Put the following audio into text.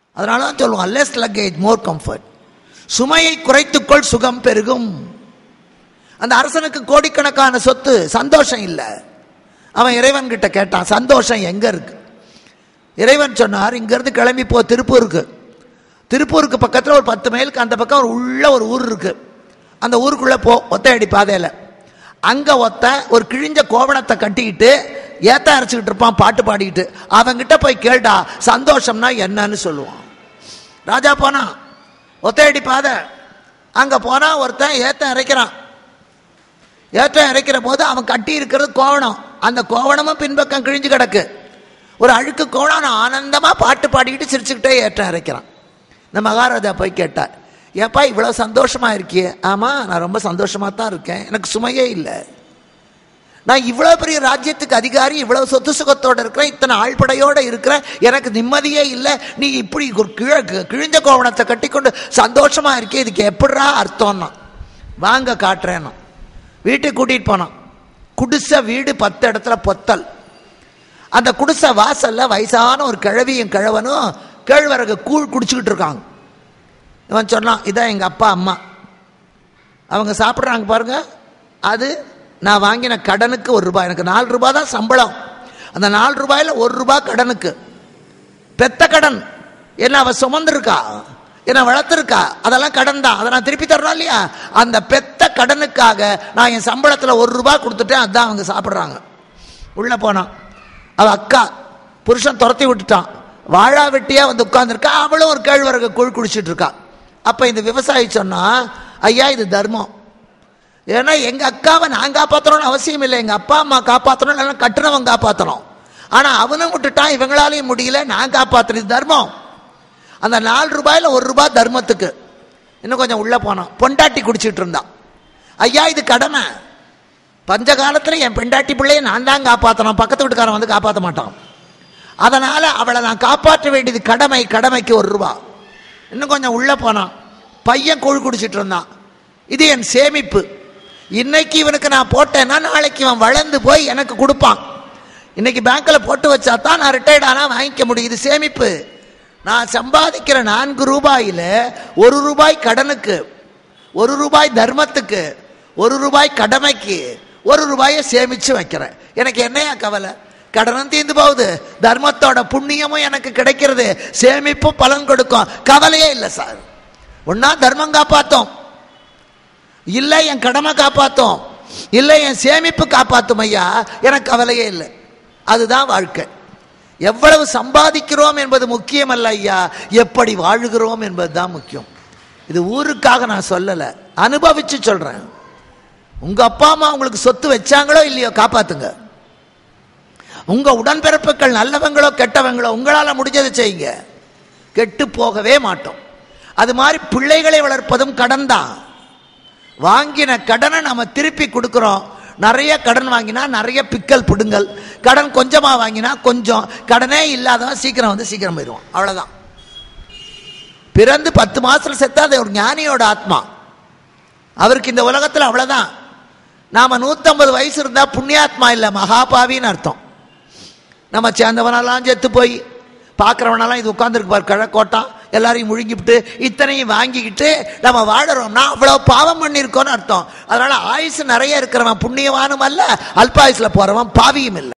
அதனால தான் சொல்லுவோம் லெஸ் லக்கேஜ் மோர் கம்ஃபர்ட் சுமையை குறைத்துக்கொள் சுகம் பெருகும் அந்த அரசனுக்கு கோடிக்கணக்கான சொத்து சந்தோஷம் இல்லை அவன் இறைவன் கிட்ட கேட்டான் சந்தோஷம் எங்க இருக்கு இறைவன் சொன்னார் இங்கிருந்து கிளம்பி போ திருப்பூருக்கு திருப்பூருக்கு பக்கத்தில் ஒரு பத்து மைலுக்கு அந்த பக்கம் ஒரு உள்ள ஒரு ஊர் இருக்கு அந்த ஊருக்குள்ள போ ஒத்தையடி பாதையில் அங்க ஒத்த ஒரு கிழிஞ்ச கோவணத்தை கட்டிக்கிட்டு ஏத்த அரைச்சிக்கிட்டு இருப்பான் பாட்டு பாடிக்கிட்டு அவங்கிட்ட போய் கேட்டா சந்தோஷம்னா என்னன்னு சொல்லுவான் ராஜா போனான் ஒத்தையடி பாதை அங்க போனா ஒருத்தன் ஏத்த இறைக்கிறான் ஏற்றம் இறைக்கிற போது அவன் கட்டி இருக்கிறது கோவணம் அந்த கோவணமும் பின்பக்கம் கிழிஞ்சு கிடக்கு ஒரு அழுக்கு கோவணம் ஆனந்தமா பாட்டு பாடிக்கிட்டு சிரிச்சுக்கிட்டே ஏற்றம் இறைக்கிறான் இந்த மகாராஜா போய் கேட்டார் ஏப்பா இவ்வளோ சந்தோஷமா இருக்கியே ஆமா நான் ரொம்ப சந்தோஷமா தான் இருக்கேன் எனக்கு சுமையே இல்லை நான் இவ்வளோ பெரிய ராஜ்யத்துக்கு அதிகாரி இவ்வளோ சொத்து சுகத்தோட இருக்கிறேன் இத்தனை ஆழ்படையோட இருக்கிறேன் எனக்கு நிம்மதியே இல்லை நீ இப்படி ஒரு கிழ கிழிஞ்ச கோவணத்தை கட்டிக்கொண்டு சந்தோஷமா இருக்கே இதுக்கு எப்படிரா அர்த்தம்னா வாங்க காட்டுறேன்னு வீட்டுக்கு கூட்டிட்டு போனான் குடிசை வீடு பத்து இடத்துல பொத்தல் அந்த குடிசை வாசல்ல வயசான ஒரு கிழவியும் கிழவனும் கேழ்வரகு கூழ் குடிச்சுக்கிட்டு இருக்காங்க இவன் சொன்னான் இதான் எங்க அப்பா அம்மா அவங்க சாப்பிட்றாங்க பாருங்க அது நான் வாங்கின கடனுக்கு ஒரு ரூபாய் எனக்கு நாலு ரூபாய் தான் சம்பளம் அந்த நாலு ரூபாயில ஒரு ரூபாய் கடனுக்கு பெத்த கடன் என்ன அவ சுமந்திருக்கா என்ன வளர்த்துருக்கா அதெல்லாம் கடன் தான் அதை நான் திருப்பி தரணும் இல்லையா அந்த பெத்த கடனுக்காக நான் என் சம்பளத்தில் ஒரு ரூபாய் கொடுத்துட்டேன் அதான் அவங்க சாப்பிட்றாங்க உள்ள போனான் அவ அக்கா புருஷன் துரத்தி விட்டுட்டான் வாழா வெட்டியா வந்து உட்கார்ந்துருக்கா அவளும் ஒரு கேழ்வரகு கூழ் குடிச்சிட்டு இருக்கா அப்ப இந்த விவசாயி சொன்னா ஐயா இது தர்மம் ஏன்னா எங்க அக்காவை நான் காப்பாற்றணும்னு அவசியம் இல்லை எங்க அப்பா அம்மா காப்பாற்றணும் இல்லைன்னா கட்டுனவன் காப்பாற்றணும் ஆனா அவனும் விட்டுட்டான் இவங்களாலையும் முடியல நான் காப்பாற்றுறது தர்மம் அந்த நாலு ரூபாயில ஒரு ரூபாய் தர்மத்துக்கு இன்னும் கொஞ்சம் உள்ள போனான் பொண்டாட்டி குடிச்சிட்டு இருந்தான் ஐயா இது கடமை பஞ்ச காலத்துல என் பெண்டாட்டி பிள்ளைய நான் தான் காப்பாற்றணும் பக்கத்து வீட்டுக்காரன் வந்து காப்பாற்ற மாட்டான் அதனால அவளை நான் காப்பாற்ற வேண்டியது கடமை கடமைக்கு ஒரு ரூபா இன்னும் கொஞ்சம் உள்ள போனான் பையன் கூழ் குடிச்சிட்டு இருந்தான் இது என் சேமிப்பு இன்னைக்கு இவனுக்கு நான் போட்டேன்னா நாளைக்கு இவன் வளர்ந்து போய் எனக்கு கொடுப்பான் இன்னைக்கு பேங்க்ல போட்டு வச்சா தான் நான் ரிட்டையர்ட் ஆனா வாங்கிக்க முடியும் இது சேமிப்பு நான் சம்பாதிக்கிற நான்கு ரூபாயில ஒரு ரூபாய் கடனுக்கு ஒரு ரூபாய் தர்மத்துக்கு ஒரு ரூபாய் கடமைக்கு ஒரு ரூபாயை சேமிச்சு வைக்கிறேன் எனக்கு என்னையா கவலை கடனும் தீர்ந்து போகுது தர்மத்தோட புண்ணியமும் எனக்கு கிடைக்கிறது சேமிப்பும் பலன் கொடுக்கும் கவலையே இல்லை சார் ஒன்னா தர்மம் காப்பாத்தோம் இல்லை என் கடமை காப்பாத்தோம் இல்லை என் சேமிப்பு காப்பாத்தும் ஐயா எனக்கு கவலையே இல்லை அதுதான் வாழ்க்கை எவ்வளவு சம்பாதிக்கிறோம் என்பது முக்கியம் அல்ல ஐயா எப்படி வாழுகிறோம் என்பது தான் முக்கியம் இது ஊருக்காக நான் சொல்லல அனுபவிச்சு சொல்றேன் உங்க அப்பா அம்மா உங்களுக்கு சொத்து வச்சாங்களோ இல்லையோ காப்பாத்துங்க உங்க உடன்பிறப்புகள் நல்லவங்களோ கெட்டவங்களோ உங்களால முடிஞ்சதை செய்யுங்க கெட்டு போகவே மாட்டோம் அது மாதிரி பிள்ளைகளை வளர்ப்பதும் கடன் தான் வாங்கின கடனை நம்ம திருப்பி கொடுக்கிறோம் நிறைய கடன் வாங்கினா நிறைய பிக்கல் பிடுங்கல் கடன் கொஞ்சமா வாங்கினா கொஞ்சம் கடனே இல்லாதவன் சீக்கிரம் வந்து சீக்கிரம் போயிடுவான் அவ்வளவுதான் பிறந்து பத்து மாசத்துல செத்தா அது ஒரு ஞானியோட ஆத்மா அவருக்கு இந்த உலகத்துல அவ்வளவுதான் நாம நூத்தம்பது வயசு இருந்தா புண்ணியாத்மா இல்ல மகாபாவின்னு அர்த்தம் நம்ம சேர்ந்தவனெல்லாம் செத்து போய் பார்க்குறவனெல்லாம் இது உட்காந்துருக்கு பார் கிழக்கோட்டம் எல்லாரையும் முழுங்கிவிட்டு இத்தனையும் வாங்கிக்கிட்டு நம்ம வாழறோம்னா அவ்வளோ பாவம் பண்ணியிருக்கோம்னு அர்த்தம் அதனால ஆயுசு நிறைய இருக்கிறவன் புண்ணியவானும் அல்ல அல்பாயுசில் போறவன் பாவியும் இல்லை